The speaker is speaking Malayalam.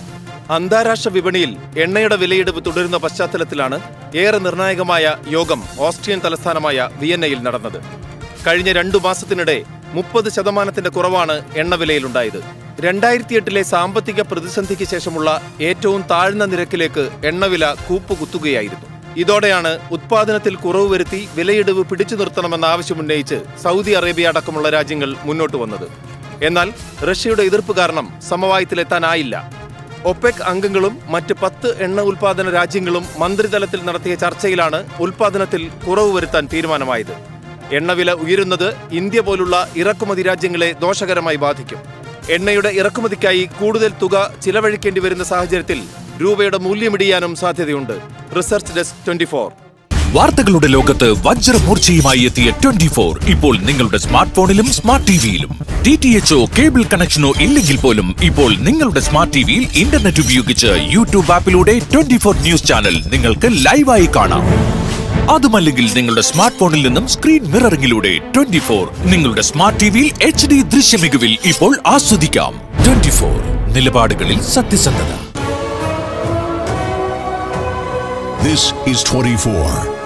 അന്താരാഷ്ട്ര വിപണിയിൽ എണ്ണയുടെ വിലയിടിവ് തുടരുന്ന പശ്ചാത്തലത്തിലാണ് ഏറെ നിർണായകമായ യോഗം ഓസ്ട്രിയൻ തലസ്ഥാനമായ വിയന്നയിൽ നടന്നത് കഴിഞ്ഞ രണ്ടു മാസത്തിനിടെ മുപ്പത് ശതമാനത്തിന്റെ കുറവാണ് എണ്ണവിലയിലുണ്ടായത് രണ്ടായിരത്തി എട്ടിലെ സാമ്പത്തിക പ്രതിസന്ധിക്ക് ശേഷമുള്ള ഏറ്റവും താഴ്ന്ന നിരക്കിലേക്ക് എണ്ണവില കൂപ്പുകുത്തുകയായിരുന്നു ഇതോടെയാണ് ഉത്പാദനത്തിൽ കുറവ് വരുത്തി വിലയിടിവ് പിടിച്ചു നിർത്തണമെന്ന ആവശ്യമുന്നയിച്ച് സൗദി അറേബ്യ അടക്കമുള്ള രാജ്യങ്ങൾ മുന്നോട്ട് വന്നത് എന്നാൽ റഷ്യയുടെ എതിർപ്പ് കാരണം സമവായത്തിലെത്താനായില്ല ഒപെക് അംഗങ്ങളും മറ്റ് പത്ത് എണ്ണ ഉൽപാദന രാജ്യങ്ങളും മന്ത്രിതലത്തിൽ നടത്തിയ ചർച്ചയിലാണ് ഉൽപാദനത്തിൽ കുറവ് വരുത്താൻ തീരുമാനമായത് എണ്ണവില ഉയരുന്നത് ഇന്ത്യ പോലുള്ള ഇറക്കുമതി രാജ്യങ്ങളെ ദോഷകരമായി ബാധിക്കും എണ്ണയുടെ ഇറക്കുമതിക്കായി കൂടുതൽ തുക ചിലവഴിക്കേണ്ടി വരുന്ന സാഹചര്യത്തിൽ രൂപയുടെ മൂല്യമിടിയാനും സാധ്യതയുണ്ട് റിസർച്ച് ഡെസ്ക് ട്വന്റി വാർത്തകളുടെ ലോകത്ത് വജ്രമൂർച്ചയുമായി എത്തിയ ട്വന്റി ഫോർ ഇപ്പോൾ നിങ്ങളുടെ സ്മാർട്ട് ഫോണിലും സ്മാർട്ട് ടിവിയിലും ഡി ടി എച്ച്ഒ കേബിൾ കണക്ഷനോ ഇല്ലെങ്കിൽ പോലും ഇപ്പോൾ നിങ്ങളുടെ സ്മാർട്ട് ടിവിയിൽ ഇന്റർനെറ്റ് ഉപയോഗിച്ച് യൂട്യൂബ് ആപ്പിലൂടെ ട്വന്റി ഫോർ ന്യൂസ് ചാനൽ നിങ്ങൾക്ക് ലൈവായി കാണാം അതുമല്ലെങ്കിൽ നിങ്ങളുടെ സ്മാർട്ട് ഫോണിൽ നിന്നും സ്ക്രീൻ മിററിംഗിലൂടെ ട്വന്റി ഫോർ നിങ്ങളുടെ സ്മാർട്ട് ടിവിയിൽ എച്ച് ഡി ദൃശ്യമികവിൽ ഇപ്പോൾ ആസ്വദിക്കാം ട്വന്റി ഫോർ നിലപാടുകളിൽ സത്യസന്ധത This is 24.